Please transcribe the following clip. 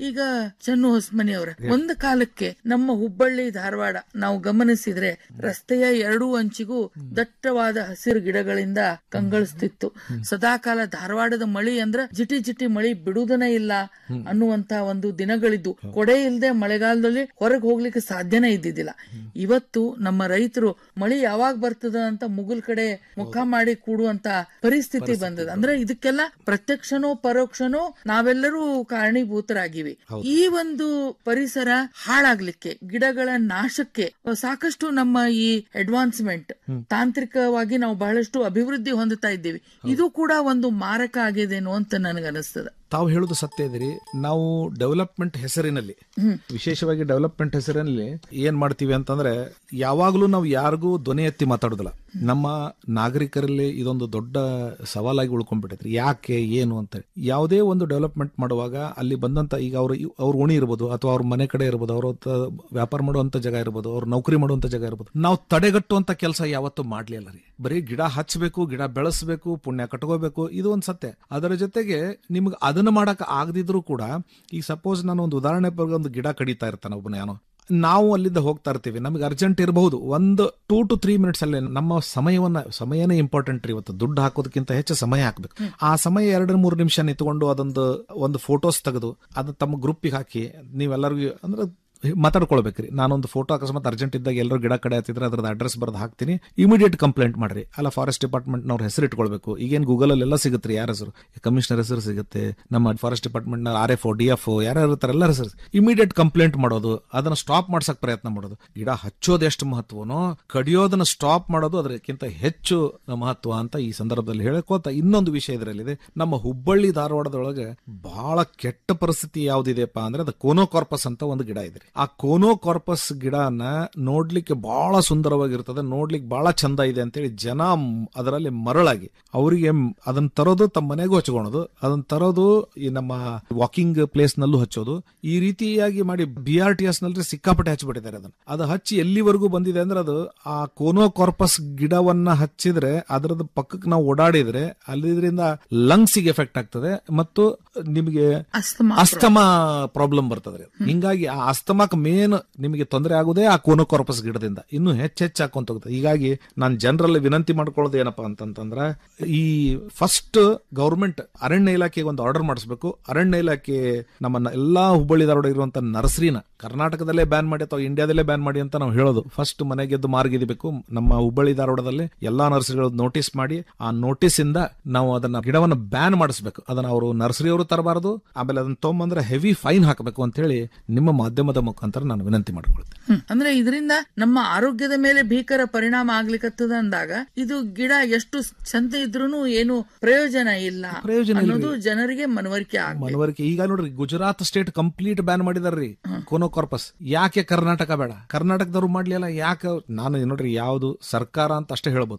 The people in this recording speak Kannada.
ಈಗ ಚನ್ನು ಹೊಸ್ಮನಿ ಅವರ ಒಂದು ಕಾಲಕ್ಕೆ ನಮ್ಮ ಹುಬ್ಬಳ್ಳಿ ಧಾರವಾಡ ನಾವು ಗಮನಿಸಿದ್ರೆ ರಸ್ತೆಯ ಎರಡೂ ಅಂಚಿಗೂ ದಟ್ಟವಾದ ಹಸಿರು ಗಿಡಗಳಿಂದ ಕಂಗೊಳಿಸ್ತಿತ್ತು ಸದಾಕಾಲ ಧಾರವಾಡದ ಮಳಿ ಅಂದ್ರ ಜಿಟಿ ಜಿಟಿ ಮಳಿ ಬಿಡುದನೇ ಇಲ್ಲ ಅನ್ನುವಂತ ಒಂದು ದಿನಗಳಿದ್ದು ಕೊಡೆ ಇಲ್ಲದೆ ಮಳೆಗಾಲದಲ್ಲಿ ಹೊರಗೆ ಹೋಗ್ಲಿಕ್ಕೆ ಸಾಧ್ಯನೇ ಇದ್ದಿದ್ದಿಲ್ಲ ಇವತ್ತು ನಮ್ಮ ರೈತರು ಮಳಿ ಯಾವಾಗ ಬರ್ತದ ಅಂತ ಮುಗುಲ್ ಕಡೆ ಮುಖ ಮಾಡಿ ಕೂಡುವಂತ ಪರಿಸ್ಥಿತಿ ಬಂದದ ಅಂದ್ರೆ ಇದಕ್ಕೆಲ್ಲ ಪ್ರತ್ಯಕ್ಷನೋ ಪರೋಕ್ಷನೋ ನಾವೆಲ್ಲರೂ ಕಾರಣೀಭೂತರಾಗಿವಿ ಈ ಒಂದು ಪರಿಸರ ಹಾಳಾಗ್ಲಿಕ್ಕೆ ಗಿಡಗಳ ನಾಶಕ್ಕೆ ಸಾಕಷ್ಟು ನಮ್ಮ ಈ ಅಡ್ವಾನ್ಸ್ಮೆಂಟ್ ತಾಂತ್ರಿಕವಾಗಿ ನಾವು ಬಹಳಷ್ಟು ಅಭಿವೃದ್ಧಿ ಹೊಂದುತ್ತಾ ಇದ್ದೀವಿ ಇದು ಕೂಡ ಒಂದು ಮಾರಕ ಆಗಿದೇನೋ ಅಂತ ನನಗನಿಸ್ತದ ತಾವು ಹೇಳುದು ಸತ್ಯ ಇದ್ರಿ ನಾವು ಡೆವಲಪ್ಮೆಂಟ್ ಹೆಸರಿನಲ್ಲಿ ವಿಶೇಷವಾಗಿ ಡೆವಲಪ್ಮೆಂಟ್ ಹೆಸರಿನಲ್ಲಿ ಏನ್ ಮಾಡ್ತೀವಿ ಅಂತಂದ್ರೆ ಯಾವಾಗ್ಲೂ ನಾವು ಯಾರಿಗೂ ಧ್ವನಿ ಎತ್ತಿ ಮಾತಾಡುದಿಲ್ಲ ನಮ್ಮ ನಾಗರಿಕರಲ್ಲಿ ಇದೊಂದು ದೊಡ್ಡ ಸವಾಲಾಗಿ ಉಳ್ಕೊಂಡ್ಬಿಟ್ಟೈತ್ರಿ ಯಾಕೆ ಏನು ಅಂತ ಯಾವುದೇ ಒಂದು ಡೆವಲಪ್ಮೆಂಟ್ ಮಾಡುವಾಗ ಅಲ್ಲಿ ಬಂದಂತ ಈಗ ಅವ್ರ ಅವ್ರ ಓಣಿ ಇರ್ಬೋದು ಅಥವಾ ಅವ್ರ ಮನೆ ಕಡೆ ಇರ್ಬೋದು ಅವ್ರ ವ್ಯಾಪಾರ ಮಾಡುವಂತ ಜಾಗ ಇರ್ಬೋದು ಅವ್ರ ನೌಕರಿ ಮಾಡುವಂತ ಜಾಗ ಇರ್ಬೋದು ನಾವು ತಡೆಗಟ್ಟುವಂತ ಕೆಲಸ ಯಾವತ್ತೂ ಮಾಡ್ಲಿಲ್ಲ ರೀ ಬರೀ ಗಿಡ ಹಚ್ಚಬೇಕು ಗಿಡ ಬೆಳೆಸಬೇಕು ಪುಣ್ಯ ಕಟ್ಕೋಬೇಕು ಇದು ಒಂದು ಸತ್ಯ ಅದರ ಜೊತೆಗೆ ನಿಮ್ಗೆ ಅದನ್ನ ಮಾಡಕ್ ಆಗದಿದ್ರು ಕೂಡ ಈಗ ಸಪೋಸ್ ನಾನು ಒಂದು ಉದಾಹರಣೆ ಬಗ್ಗೆ ಒಂದು ಗಿಡ ಕಡಿತಾ ಇರ್ತಾನೆ ಒಬ್ಬನ ಏನೋ ನಾವು ಅಲ್ಲಿಂದ ಹೋಗ್ತಾ ಇರ್ತೀವಿ ನಮಗೆ ಅರ್ಜೆಂಟ್ ಇರಬಹುದು ಒಂದು ಟೂ ಟು ತ್ರೀ ಮಿನಿಟ್ಸ್ ಅಲ್ಲಿ ನಮ್ಮ ಸಮಯವನ್ನ ಸಮಯನೇ ಇಂಪಾರ್ಟೆಂಟ್ ರೀ ಇವತ್ತು ದುಡ್ಡು ಹಾಕೋದಕ್ಕಿಂತ ಹೆಚ್ಚು ಸಮಯ ಹಾಕ್ಬೇಕು ಆ ಸಮಯ ಎರಡು ಮೂರು ನಿಮಿಷ ನಿಂತ್ಕೊಂಡು ಅದೊಂದು ಒಂದು ಫೋಟೋಸ್ ತೆಗೆದು ಅದನ್ನ ತಮ್ಮ ಗ್ರೂಪಿಗೆ ಹಾಕಿ ನೀವೆಲ್ಲರಿಗೂ ಅಂದ್ರೆ ಮಾತಾಡ್ಕೊಳ್ಬೇಕ್ರಿ ನಾನೊಂದು ಫೋಟೋ ಅಕಸ್ಮಾತ್ ಅರ್ಜೆಂಟ್ ಇದ್ದಾಗ ಎಲ್ಲರೂ ಗಿಡ ಕಡೆ ಹತ್ತಿದ್ರೆ ಅದ್ರದ್ದು ಅಡ್ರೆಸ್ ಬರ್ದು ಹಾಕ್ತೀನಿ ಇಮಿಡಿಯೇಟ್ ಕಂಪ್ಲೇಂಟ್ ಮಾಡ್ರಿ ಅಲ್ಲ ಫಾರೆಸ್ಟ್ ಡಿಪಾರ್ಟ್ಮೆಂಟ್ ನವ್ರ ಹೆಸರು ಇಟ್ಕೊಳ್ಬೇಕು ಈಗೇನು ಗೂಗಲ್ ಅಲ್ಲಿ ಎಲ್ಲ ಸಿಗುತ್ತೆ ಯಾರ ಹೆಸರು ಕಮಿಷನರ್ ಹೆಸರು ಸಿಗುತ್ತೆ ನಮ್ಮ forest department R F D F ಯಾರು ಇರ್ತಾರೆ ಎಲ್ಲ ಹೆಸರು ಇಮಿಡಿಯೇಟ್ ಕಂಪ್ಲೇಂಟ್ ಮಾಡೋದು ಅದನ್ನ ಸ್ಟಾಪ್ ಮಾಡ್ಸಕ್ ಪ್ರಯತ್ನ ಮಾಡೋದು ಗಿಡ ಹಚ್ಚೋದು ಎಷ್ಟು ಮಹತ್ವನೋ ಕಡಿಯೋದನ್ನ ಸ್ಟಾಪ್ ಮಾಡೋದು ಅದಕ್ಕಿಂತ ಹೆಚ್ಚು ಮಹತ್ವ ಅಂತ ಈ ಸಂದರ್ಭದಲ್ಲಿ ಹೇಳಕೋತ ಇನ್ನೊಂದು ವಿಷಯ ಇದರಲ್ಲಿದೆ ನಮ್ಮ ಹುಬ್ಬಳ್ಳಿ ಧಾರವಾಡದೊಳಗೆ ಬಹಳ ಕೆಟ್ಟ ಪರಿಸ್ಥಿತಿ ಯಾವ್ದಿದೆಯಪ್ಪ ಅಂದ್ರೆ ಅದು ಕೋನೋಕಾರ್ಪಸ್ ಅಂತ ಒಂದು ಗಿಡ ಇದೆ ಆ ಕೋನೋಕಾರ್ಪಸ್ ಗಿಡನ ನೋಡ್ಲಿಕ್ಕೆ ಬಹಳ ಸುಂದರವಾಗಿರ್ತದೆ ನೋಡ್ಲಿಕ್ಕೆ ಬಹಳ ಚಂದ ಇದೆ ಅಂತೇಳಿ ಜನ ಅದರಲ್ಲಿ ಮರಳಾಗಿ ಅವರಿಗೆ ಅದನ್ನ ತರೋದು ತಮ್ಮ ಮನೆಗೂ ಹಚ್ಕೊಳೋದು ಅದನ್ನ ತರೋದು ಈ ನಮ್ಮ ವಾಕಿಂಗ್ ಪ್ಲೇಸ್ ನಲ್ಲೂ ಹಚ್ಚೋದು ಈ ರೀತಿಯಾಗಿ ಮಾಡಿ ಬಿ ಆರ್ ಟಿ ಎಸ್ ನಲ್ಲಿ ಸಿಕ್ಕಾಪಟ್ಟೆ ಹಚ್ಚಿಬಿಟ್ಟಿದ್ದಾರೆ ಅದನ್ನ ಅದು ಹಚ್ಚಿ ಎಲ್ಲಿವರೆಗೂ ಬಂದಿದೆ ಅಂದ್ರೆ ಅದು ಆ ಕೋನೋಕಾರ್ಪಸ್ ಗಿಡವನ್ನ ಹಚ್ಚಿದ್ರೆ ಅದರದ ಪಕ್ಕಕ್ಕೆ ನಾವು ಓಡಾಡಿದ್ರೆ ಅಲ್ಲಿದ್ರಿಂದ ಲಂಗ್ಸಿಗೆ ಎಫೆಕ್ಟ್ ಆಗ್ತದೆ ಮತ್ತು ನಿಮಗೆ ಅಸ್ತಮಾ ಅಸ್ತಮಾ ಪ್ರಾಬ್ಲಮ್ ಬರ್ತದೆ ಹಿಂಗಾಗಿ ಆ ಅಸ್ತಮಾಕ್ ಮೇನ್ ನಿಮಗೆ ತೊಂದರೆ ಆಗುದೇ ಆ ಕೋನೋಕಾರ್ಪಸ್ ಗಿಡದಿಂದ ಇನ್ನು ಹೆಚ್ಚು ಹೆಚ್ಚು ಹಾಕೊಂತ ಹೋಗುತ್ತೆ ಹೀಗಾಗಿ ನಾನು ಜನರಲ್ಲಿ ವಿನಂತಿ ಮಾಡ್ಕೊಳ್ಳೋದು ಏನಪ್ಪಾ ಅಂತಂತಂದ್ರೆ ಈ ಫಸ್ಟ್ ಗೌರ್ಮೆಂಟ್ ಅರಣ್ಯ ಇಲಾಖೆಗೆ ಒಂದು ಆರ್ಡರ್ ಮಾಡಿಸ್ಬೇಕು ಅರಣ್ಯ ಇಲಾಖೆ ನಮ್ಮ ಎಲ್ಲಾ ಹುಬ್ಬಳ್ಳಿ ಧಾರವಾಡ ಇರುವಂತ ನರ್ಸರಿನ ಕರ್ನಾಟಕದಲ್ಲೇ ಬ್ಯಾನ್ ಮಾಡಿ ಅಥವಾ ಇಂಡಿಯಾದಲ್ಲೇ ಬ್ಯಾನ್ ಮಾಡಿ ಅಂತ ನಾವು ಹೇಳೋದು ಫಸ್ಟ್ ಮನೆಗೆದ್ದು ಮಾರ್ಗಿದಿಬೇಕು ನಮ್ಮ ಹುಬ್ಬಳ್ಳಿ ಧಾರವಾಡದಲ್ಲಿ ಎಲ್ಲಾ ನರ್ಸರಿಗಳು ನೋಟಿಸ್ ಮಾಡಿ ಆ ನೋಟಿಸ್ ಇಂದ ನಾವು ಅದನ್ನ ಗಿಡವನ್ನು ಬ್ಯಾನ್ ಮಾಡಿಸ್ಬೇಕು ಅದನ್ನ ಅವರು ನರ್ಸರಿಯವರು ತರಬಾರದು ಆಮೇಲೆ ಅದನ್ನ ತೊಗೊಂಬಂದ್ರೆ ಹೆವಿ ಫೈನ್ ಹಾಕಬೇಕು ಅಂತ ಹೇಳಿ ನಿಮ್ಮ ಮಾಧ್ಯಮದ ಮುಖಾಂತರ ನಾನು ವಿನಂತಿ ಮಾಡ್ಕೊಳ್ತೇನೆ ಹ್ಮ್. ಅಂದ್ರೆ ಇದರಿಂದ ನಮ್ಮ ಆರೋಗ್ಯದ ಮೇಲೆ ಭೀಕರ ಪರಿಣಾಮ ಆಗ್ಲಿಕ್ಕತ್ತದ ಅಂದಾಗ ಇದು ಗಿಡ ಎಷ್ಟು ಚಂದ ಇದ್ರೂನು ಏನು ಪ್ರಯೋಜನ ಇಲ್ಲ ಪ್ರಯೋಜನ ಅನ್ನೋದು ಜನರಿಗೆ ಮನವರಿಕೆ ಆಗ ಮನವರಿಕೆ ಈಗ ನೋಡ್ರಿ ಗುಜರಾತ್ ಸ್ಟೇಟ್ ಕಂಪ್ಲೀಟ್ ಬ್ಯಾನ್ ಮಾಡಿದಾರ್ರಿ ಕೋನೋಕಾರ್ಪಸ್ ಯಾಕೆ ಕರ್ನಾಟಕ ಬೇಡ ಕರ್ನಾಟಕದವ್ರು ಮಾಡ್ಲಿಲ್ಲ ಯಾಕೆ ನಾನು ನೋಡ್ರಿ ಯಾವ್ದು ಸರ್ಕಾರ ಅಂತ ಅಷ್ಟೇ ಹೇಳ್ಬೋದು